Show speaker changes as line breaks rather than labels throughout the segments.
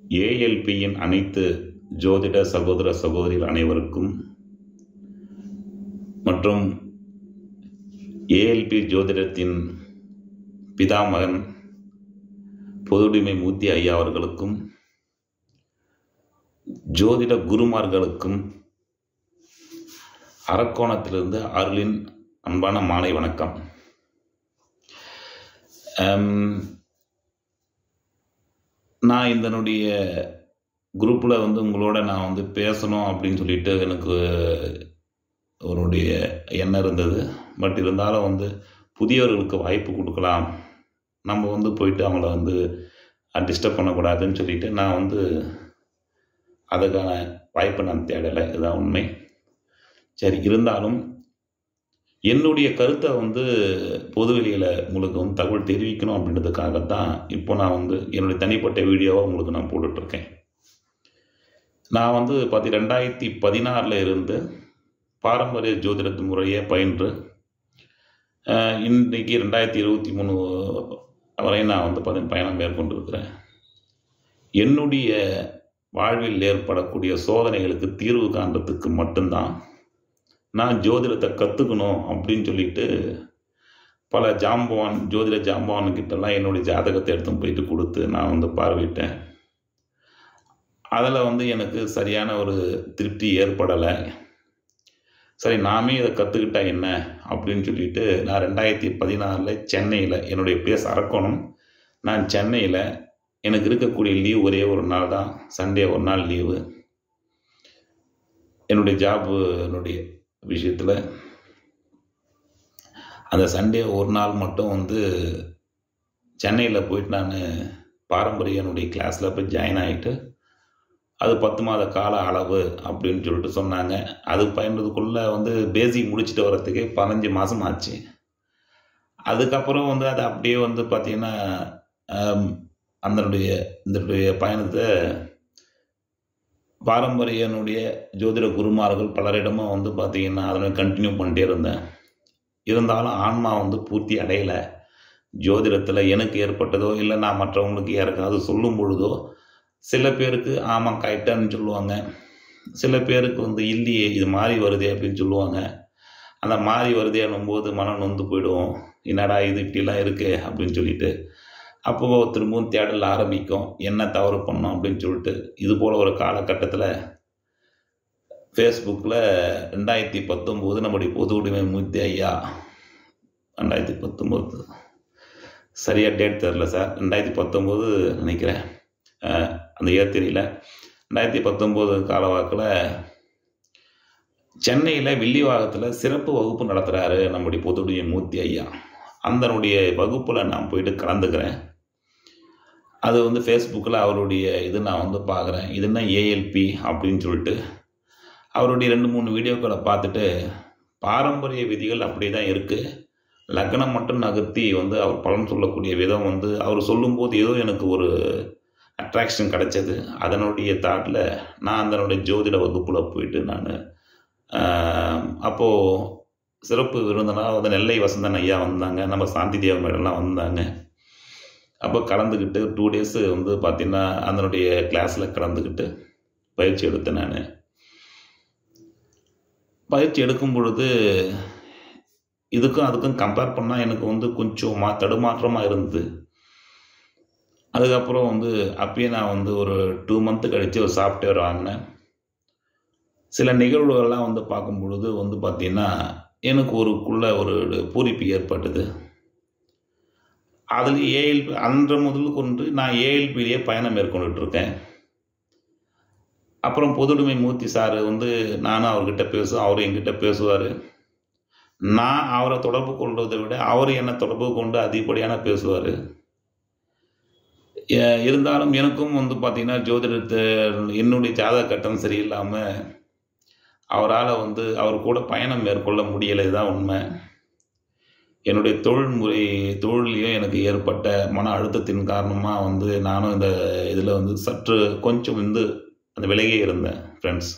ஏஎல்பியின் அனைத்து ஜோதிட சகோதர சகோதரிகள் அனைவருக்கும் மற்றும் ஏஎல்பி ஜோதிடத்தின் பிதாமகன் பொதுவுடைமை மூர்த்தி ஐயா அவர்களுக்கும் ஜோதிட குருமார்களுக்கும் அரக்கோணத்திலிருந்து அருளின் அன்பான மாலை வணக்கம் ஆம், நான் இதனுடைய குரூப்பில் வந்து உங்களோட நான் வந்து பேசணும் அப்படின்னு சொல்லிட்டு எனக்கு அவருடைய எண்ணம் இருந்தது பட் இருந்தாலும் வந்து புதியவர்களுக்கு வாய்ப்பு கொடுக்கலாம் நம்ம வந்து போயிட்டு அவங்கள வந்து டிஸ்டர்ப் பண்ணக்கூடாதுன்னு சொல்லிட்டு நான் வந்து அதுக்கான வாய்ப்பை நான் தேடலை இதுதான் உண்மை சரி இருந்தாலும் என்னுடைய கருத்தை வந்து பொதுவெளியில் உங்களுக்கு வந்து தகவல் தெரிவிக்கணும் அப்படின்றதுக்காக தான் இப்போ நான் வந்து என்னுடைய தனிப்பட்ட வீடியோவை உங்களுக்கு நான் போட்டுட்ருக்கேன் நான் வந்து பார்த்தி ரெண்டாயிரத்தி பதினாறில் இருந்து பாரம்பரிய ஜோதிடத்து முறையை பயின்று அஹ், இன்றைக்கு ரெண்டாயிரத்தி இருபத்தி மூணு வரை நான் வந்து பார்த்திங்க பயணம் மேற்கொண்டிருக்கிறேன் என்னுடைய வாழ்வில் ஏற்படக்கூடிய சோதனைகளுக்கு தீர்வு காண்றதுக்கு மட்டும்தான் நான் ஜோதிடத்தை கற்றுக்கணும் அப்படின்னு சொல்லிட்டு பல ஜாம்பவான் ஜோதிட ஜாம்பவான் கிட்டலாம் என்னுடைய ஜாதகத்தை எடுத்து போயிட்டு கொடுத்து நான் வந்து பார்வையிட்டேன் அதில் வந்து எனக்கு சரியான ஒரு திருப்தி ஏற்படலை சரி நாமே இதை கற்றுக்கிட்டா என்ன அப்படின்னு சொல்லிட்டு நான் ரெண்டாயிரத்தி பதினாறில் சென்னையில் என்னுடைய பிளேஸ் அரக்கோணம் நான் சென்னையில் எனக்கு இருக்கக்கூடிய லீவ் ஒரே ஒரு நாள் தான் சண்டே ஒரு நாள் லீவு என்னுடைய ஜாபு என்னுடைய விஷயத்தில் அந்த சண்டே ஒரு நாள் மட்டும் வந்து சென்னையில் போயிட்டு நான் பாரம்பரிய என்னுடைய கிளாஸில் போய் ஜாயின் ஆகிட்டு அது பத்து மாத கால அளவு அப்படின்னு சொல்லிட்டு சொன்னாங்க அது பயின்றதுக்குள்ளே வந்து பேசிக் முடிச்சுட்டு வர்றதுக்கே பதினஞ்சு மாதம் ஆச்சு அதுக்கப்புறம் வந்து அது அப்படியே வந்து பார்த்திங்கன்னா அதனுடைய இதனுடைய பயணத்தை பாரம்பரியனுடைய ஜோதிட குருமார்கள் பலரிடமும் வந்து பார்த்திங்கன்னா அதனை கண்டினியூ பண்ணிட்டே இருந்தேன் இருந்தாலும் ஆன்மா வந்து பூர்த்தி அடையலை ஜோதிடத்தில் எனக்கு ஏற்பட்டதோ இல்லை நான் மற்றவங்களுக்கு யாருக்காவது சொல்லும் பொழுதோ சில பேருக்கு ஆமாம் கரெக்டான்னு சொல்லுவாங்க சில பேருக்கு வந்து இல்லையே இது மாறி வருதே அப்படின்னு சொல்லுவாங்க அந்த மாறி வருதேன்னும் போது மனம் நொந்து போயிடுவோம் என்னடா இது இப்படிலாம் இருக்கே அப்படின்னு சொல்லிட்டு அப்போ திரும்பவும் தேடல் ஆரம்பிக்கும் என்ன தவறு பண்ணோம் அப்படின்னு சொல்லிட்டு இது போல் ஒரு காலகட்டத்தில் ஃபேஸ்புக்கில் ரெண்டாயிரத்தி பத்தொம்போது நம்முடைய பொது உடைமை மூர்த்தி ஐயா ரெண்டாயிரத்தி பத்தொம்போது சரியாக டேட் தெரில சார் ரெண்டாயிரத்தி பத்தொம்போது நினைக்கிறேன் அஹ், அந்த இயர் தெரியல ரெண்டாயிரத்தி பத்தொம்போது காலவாக்கில் சென்னையில் வில்லிவாகத்தில் சிறப்பு வகுப்பு நடத்துகிறாரு நம்முடைய பொதுடைய மூர்த்தி ஐயா அந்தனுடைய வகுப்பில் நான் போயிட்டு கலந்துக்கிறேன் அது வந்து ஃபேஸ்புக்கில் அவருடைய இது நான் வந்து பார்க்குறேன் இதுனா ஏஎல்பி அப்படின்னு சொல்லிட்டு அவருடைய ரெண்டு மூணு வீடியோக்களை பார்த்துட்டு பாரம்பரிய விதிகள் அப்படியே தான் இருக்குது லக்னம் மட்டும் நகர்த்தி வந்து அவர் பலன் சொல்லக்கூடிய விதம் வந்து அவர் சொல்லும்போது ஏதோ எனக்கு ஒரு அட்ராக்ஷன் கிடைச்சது அதனுடைய தாட்டில் நான் அதனுடைய ஜோதிட வகுப்பில் போயிட்டு நான் அப்போது சிறப்பு விருந்தினராக வந்து நெல்லை வசந்தன் ஐயா வந்தாங்க நம்ம சாந்தி தேவ மேடம்லாம் வந்தாங்க அப்போ கலந்துக்கிட்டு டூ டேஸு வந்து பார்த்திங்கன்னா அதனுடைய கிளாஸில் கலந்துக்கிட்டு பயிற்சி எடுத்தேன் நான் பயிற்சி எடுக்கும் பொழுது இதுக்கும் அதுக்கும் கம்பேர் பண்ணால் எனக்கு வந்து கொஞ்சம் மா தடுமாற்றமாக இருந்தது அதுக்கப்புறம் வந்து அப்பயே நான் வந்து ஒரு டூ மந்த்து கழித்து ஒரு சாஃப்ட்வேர் வாங்கினேன் சில நிகழ்வுகள்லாம் வந்து பார்க்கும் பொழுது வந்து பார்த்திங்கன்னா எனக்கு ஒருக்குள்ள ஒரு பூரிப்பு ஏற்பட்டது அதில் ஏஎல்பி அன்று முதல் கொண்டு நான் ஏஎல்பிலேயே பயணம் மேற்கொண்டுட்டு இருக்கேன் அப்புறம் பொதுடுமை மூர்த்தி சார் வந்து நானும் அவர்கிட்ட பேசுவேன் அவரும் என்கிட்ட பேசுவார் நான் அவரை தொடர்பு கொள்வதை விட அவர் என்னை தொடர்பு கொண்டு அதிகப்படியான பேசுவார் இருந்தாலும் எனக்கும் வந்து பார்த்திங்கன்னா ஜோதிடத்தை என்னுடைய ஜாதக கட்டம் சரியில்லாமல் அவரால் வந்து அவர் கூட பயணம் மேற்கொள்ள முடியலை தான் உண்மை என்னுடைய தொழில்முறை தொழிலையும் எனக்கு ஏற்பட்ட மன அழுத்தத்தின் காரணமாக வந்து நானும் இந்த இதில் வந்து சற்று கொஞ்சம் வந்து அந்த விலகே இருந்தேன் ஃப்ரெண்ட்ஸ்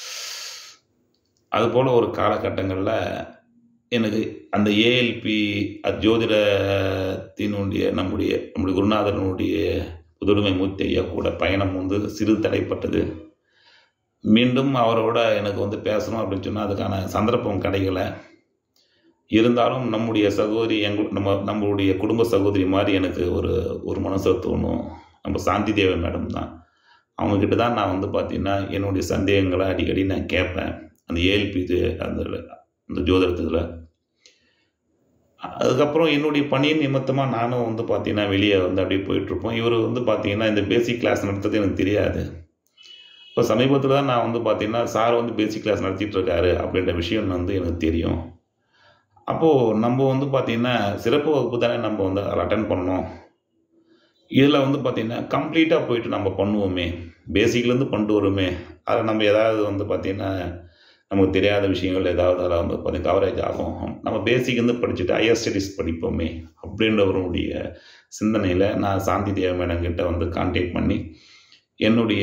அதுபோல் ஒரு காலகட்டங்களில் எனக்கு அந்த ஏஎல்பி ஜோதிடத்தினுடைய நம்முடைய நம்முடைய குருநாதனுடைய புதுடுமை மூர்த்தி ஐயா கூட பயணம் வந்து சிறிது தடைப்பட்டது மீண்டும் அவரோட எனக்கு வந்து பேசணும் அப்படின்னு சொன்னால் அதுக்கான சந்தர்ப்பம் கிடைக்கல இருந்தாலும் நம்முடைய சகோதரி எங்க நம்ம நம்மளுடைய குடும்ப சகோதரி மாதிரி எனக்கு ஒரு ஒரு மனசை தோணும் நம்ம சாந்தி தேவி மேடம் தான் அவங்கக்கிட்ட தான் நான் வந்து பார்த்திங்கன்னா என்னுடைய சந்தேகங்களை அடிக்கடி நான் கேட்பேன் அந்த ஏஎல்பி இது அந்த அந்த ஜோதிடத்தில் அதுக்கப்புறம் என்னுடைய பணியின் நிமித்தமாக நானும் வந்து பார்த்தீங்கன்னா வெளியே வந்து அப்படியே போயிட்டுருப்போம் இவர் வந்து பார்த்தீங்கன்னா இந்த பேசிக் கிளாஸ் நடத்துறது எனக்கு தெரியாது இப்போ சமீபத்தில் தான் நான் வந்து பார்த்தீங்கன்னா சார் வந்து பேசிக் கிளாஸ் நடத்திட்டு இருக்காரு அப்படின்ற விஷயம் வந்து எனக்கு தெரியும் அப்போது நம்ம வந்து பார்த்திங்கன்னா சிறப்பு வகுப்பு தானே நம்ம வந்து அதில் அட்டன் பண்ணணும் இதில் வந்து பார்த்திங்கன்னா கம்ப்ளீட்டாக போயிட்டு நம்ம பண்ணுவோமே பேசிக்லேருந்து பண்ணிட்டு வருமே அதில் நம்ம ஏதாவது வந்து பார்த்திங்கன்னா நமக்கு தெரியாத விஷயங்கள் ஏதாவது அதில் வந்து பார்த்திங்க கவரேஜ் ஆகும் நம்ம பேசிக்லேருந்து படிச்சுட்டு ஹையர் ஸ்டடீஸ் படிப்போமே அப்படின்றவருடைய சிந்தனையில் நான் சாந்தி தேவ மேடம் கிட்ட வந்து கான்டாக்ட் பண்ணி என்னுடைய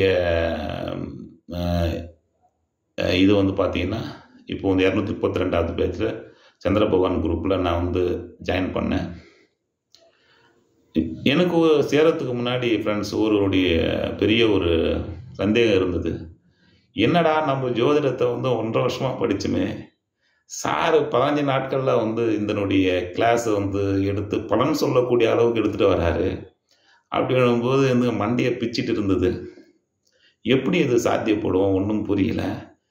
இது வந்து பார்த்திங்கன்னா இப்போ வந்து இரநூத்தி முப்பத்தி ரெண்டாவது பேஜில் சந்திர பகவான் குரூப்பில் நான் வந்து ஜாயின் பண்ணேன் எனக்கு சேரத்துக்கு முன்னாடி ஃப்ரெண்ட்ஸ் ஒருவருடைய பெரிய ஒரு சந்தேகம் இருந்தது என்னடா நம்ம ஜோதிடத்தை வந்து ஒன்றரை வருஷமாக படிச்சுமே சார் பதினஞ்சு நாட்களில் வந்து இதனுடைய கிளாஸை வந்து எடுத்து பலன் சொல்லக்கூடிய அளவுக்கு எடுத்துகிட்டு வராரு அப்படின்னும்போது இந்த மண்டையை பிச்சுட்டு இருந்தது எப்படி இது சாத்தியப்படும் ஒன்றும் புரியல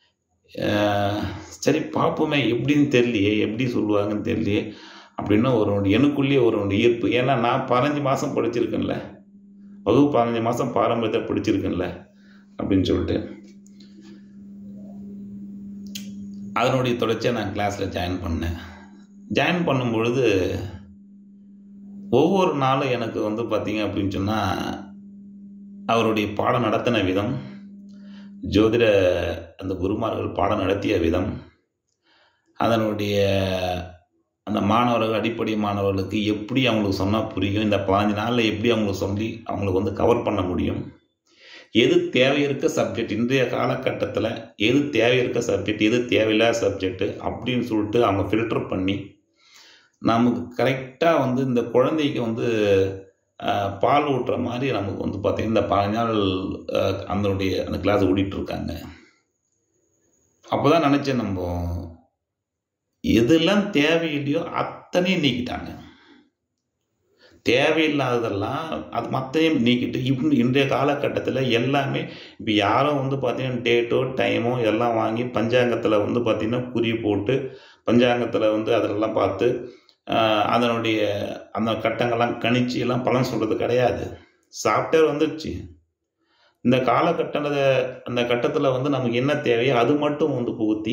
சரி பார்ப்போமே எப்படின்னு தெரியலையே எப்படி சொல்லுவாங்கன்னு தெரியலையே அப்படின்னா ஒரு எனக்குள்ளேயே ஒரு ஈர்ப்பு ஏன்னா நான் பதினஞ்சு மாதம் படிச்சிருக்கேன்ல வகுப்பு பதினஞ்சு மாதம் பாரம்பரியத்தை படிச்சிருக்கேன்ல அப்படின்னு சொல்லிட்டு அதனுடைய தொடர்ச்சியாக நான் கிளாஸில் ஜாயின் பண்ணேன் ஜாயின் பண்ணும் பொழுது ஒவ்வொரு நாளும் எனக்கு வந்து பார்த்திங்க அப்படின்னு சொன்னால் அவருடைய பாடம் நடத்தின விதம் ஜோதிட அந்த குருமார்கள் பாடம் நடத்திய விதம் அதனுடைய அந்த மாணவர்கள் அடிப்படை மாணவர்களுக்கு எப்படி அவங்களுக்கு சொன்னால் புரியும் இந்த பதினஞ்சு நாளில் எப்படி அவங்களுக்கு சொல்லி அவங்களுக்கு வந்து கவர் பண்ண முடியும் எது தேவை இருக்க சப்ஜெக்ட் இன்றைய காலகட்டத்தில் எது தேவை இருக்க சப்ஜெக்ட் எது தேவையில்லாத சப்ஜெக்ட் அப்படின்னு சொல்லிட்டு அவங்க ஃபில்டர் பண்ணி நமக்கு கரெக்டாக வந்து இந்த குழந்தைக்கு வந்து பால் ஊட்டுற மாதிரி நமக்கு வந்து பார்த்திங்கன்னா இந்த பதினஞ்சு நாள் அதனுடைய அந்த கிளாஸ் ஓடிட்டுருக்காங்க அப்போ தான் நினச்சேன் நம்ம எதெல்லாம் தேவையில்லையோ அத்தனையும் நீக்கிட்டாங்க தேவையில்லாததெல்லாம் அது மற்றையும் நீக்கிட்டு இப் இன்றைய காலகட்டத்தில் எல்லாமே இப்போ யாரும் வந்து பார்த்திங்கன்னா டேட்டோ டைமோ எல்லாம் வாங்கி பஞ்சாங்கத்தில் வந்து பார்த்திங்கன்னா குறி போட்டு பஞ்சாங்கத்தில் வந்து அதிலெல்லாம் பார்த்து அதனுடைய அந்த கட்டங்கள்லாம் கணிச்சு எல்லாம் பலன் சொல்கிறது கிடையாது சாஃப்ட்வேர் வந்துடுச்சு இந்த காலகட்டத்தை அந்த கட்டத்தில் வந்து நமக்கு என்ன தேவையோ அது மட்டும் வந்து புகுத்தி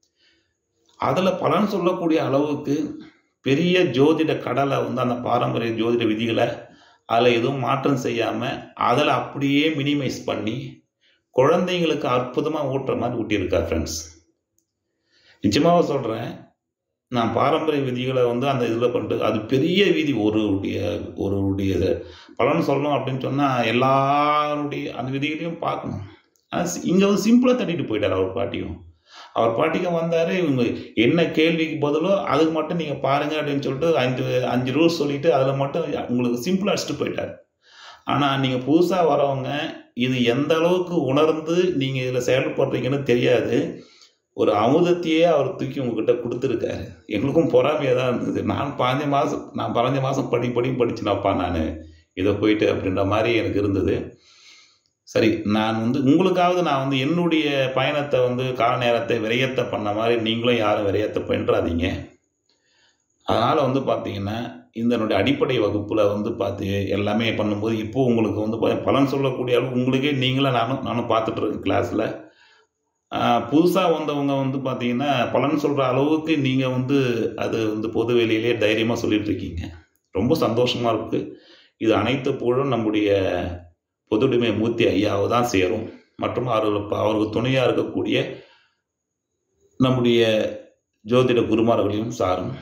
அதில் பலன் சொல்லக்கூடிய அளவுக்கு பெரிய ஜோதிட கடலை வந்து அந்த பாரம்பரிய ஜோதிட விதிகளை அதில் எதுவும் மாற்றம் செய்யாமல் அதில் அப்படியே மினிமைஸ் பண்ணி குழந்தைங்களுக்கு அற்புதமாக ஊட்டுற மாதிரி ஊட்டியிருக்கா ஃப்ரெண்ட்ஸ் நிச்சயமாக சொல்கிறேன் நான் பாரம்பரிய விதிகளை வந்து அந்த இதில் பண்ணிட்டு அது பெரிய விதி ஒருடைய ஒருடைய பலன் சொல்லணும் அப்படின்னு சொன்னால் எல்லாருடைய அந்த விதிகளையும் பார்க்கணும் ஆனால் இங்கே வந்து சிம்பிளாக தட்டிட்டு போயிட்டார் அவர் பாட்டியும் அவர் பாட்டிக்கு வந்தார் இவங்க என்ன கேள்விக்கு பதிலோ அதுக்கு மட்டும் நீங்கள் பாருங்கள் அப்படின்னு சொல்லிட்டு அஞ்சு அஞ்சு ரூல்ஸ் சொல்லிவிட்டு அதில் மட்டும் உங்களுக்கு சிம்பிளாக அடிச்சுட்டு போயிட்டார் ஆனால் நீங்கள் புதுசாக வரவங்க இது எந்த அளவுக்கு உணர்ந்து நீங்கள் இதில் செயல்படுறீங்கன்னு தெரியாது ஒரு அமுதத்தையே அவர் தூக்கி உங்ககிட்ட கொடுத்துருக்காரு எங்களுக்கும் பொறாமையாக தான் இருந்தது நான் பாஞ்ச மாதம் நான் பதினஞ்சு மாதம் படி படியும் படிச்சுனப்பா நான் இதை போயிட்டு அப்படின்ற மாதிரி எனக்கு இருந்தது சரி நான் வந்து உங்களுக்காவது நான் வந்து என்னுடைய பயணத்தை வந்து கால நேரத்தை விரயத்தை பண்ண மாதிரி நீங்களும் யாரும் விரயத்தை பண்ணுறாதீங்க அதனால் வந்து பார்த்தீங்கன்னா இதனுடைய அடிப்படை வகுப்பில் வந்து பார்த்து எல்லாமே பண்ணும்போது இப்போது உங்களுக்கு வந்து பலன் சொல்லக்கூடிய அளவு உங்களுக்கே நீங்களும் நானும் நானும் பார்த்துட்ருக்கேன் கிளாஸில் புதுசாக வந்தவங்க வந்து பார்த்தீங்கன்னா பலன் சொல்கிற அளவுக்கு நீங்கள் வந்து அது வந்து பொது வெளியிலே தைரியமாக சொல்லிட்டு இருக்கீங்க ரொம்ப சந்தோஷமாக இருக்குது இது அனைத்து புகழும் நம்முடைய பொதுடுமை மூர்த்தி ஐயாவை தான் சேரும் மற்றும் அவர்களுக்கு அவருக்கு துணையாக இருக்கக்கூடிய நம்முடைய ஜோதிட குருமார்களையும் சாரும்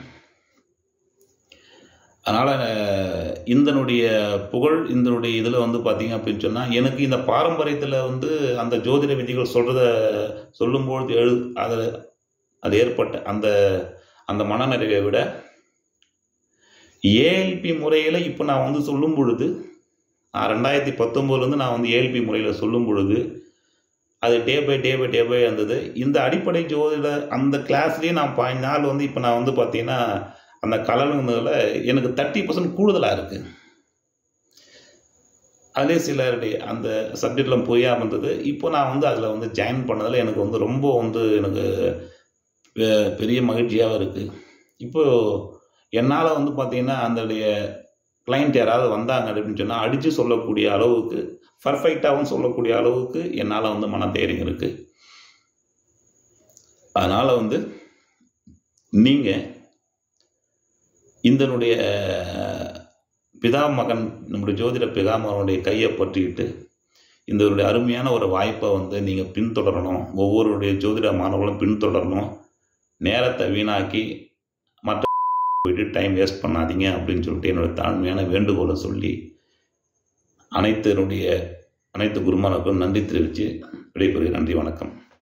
அதனால் இந்தனுடைய புகழ் இந்தனுடைய இதில் வந்து பார்த்தீங்க அப்படின்னு சொன்னால் எனக்கு இந்த பாரம்பரியத்தில் வந்து அந்த ஜோதிட விதிகள் சொல்கிறத சொல்லும்பொழுது எழு அதில் அது ஏற்பட்ட அந்த அந்த மனநிறைவை விட ஏஎல்பி முறையில் இப்போ நான் வந்து சொல்லும் பொழுது நான் ரெண்டாயிரத்தி பத்தொம்போதுலேருந்து நான் வந்து ஏஎல்பி முறையில் சொல்லும் பொழுது அது day by day by day by இருந்தது இந்த அடிப்படை ஜோதிட அந்த கிளாஸ்லேயே நான் பாஞ்சு நாள் வந்து இப்போ நான் வந்து பார்த்தீங்கன்னா அந்த கலனுங்கிறதுல எனக்கு தேர்ட்டி பர்சன்ட் கூடுதலாக இருக்குது அதிலே சிலருடைய அந்த சப்ஜெக்டில் புரியாமல் இருந்தது இப்போ நான் வந்து அதில் வந்து ஜாயின் பண்ணதில் எனக்கு வந்து ரொம்ப வந்து எனக்கு பெ- பெரிய மகிழ்ச்சியாக இருக்குது இப்போது என்னால் வந்து பார்த்தீங்கன்னா அதனுடைய கிளைண்ட் யாராவது வந்தாங்க அப்படின்னு சொன்னால் அடித்து சொல்லக்கூடிய அளவுக்கு பர்ஃபெக்டாகவும் சொல்லக்கூடிய அளவுக்கு என்னால் வந்து மன தைரியம் இருக்குது அதனால் வந்து நீங்கள் இதனுடைய பிதா மகன் நம்முடைய ஜோதிட பிதா மகனுடைய கையை பற்றிக்கிட்டு இந்த ஒரு அருமையான ஒரு வாய்ப்பை வந்து நீங்கள் பின்தொடரணும் ஒவ்வொருடைய ஜோதிட மாணவர்களும் பின்தொடரணும் நேரத்தை வீணாக்கி மற்ற போயிட்டு டைம் வேஸ்ட் பண்ணாதீங்க அப்படின்னு சொல்லிட்டு என்னோட தாழ்மையான வேண்டுகோளை சொல்லி அனைத்தருடைய அனைத்து குருமானுக்கும் நன்றி தெரிவித்து விடைபெறுகிறேன் நன்றி வணக்கம்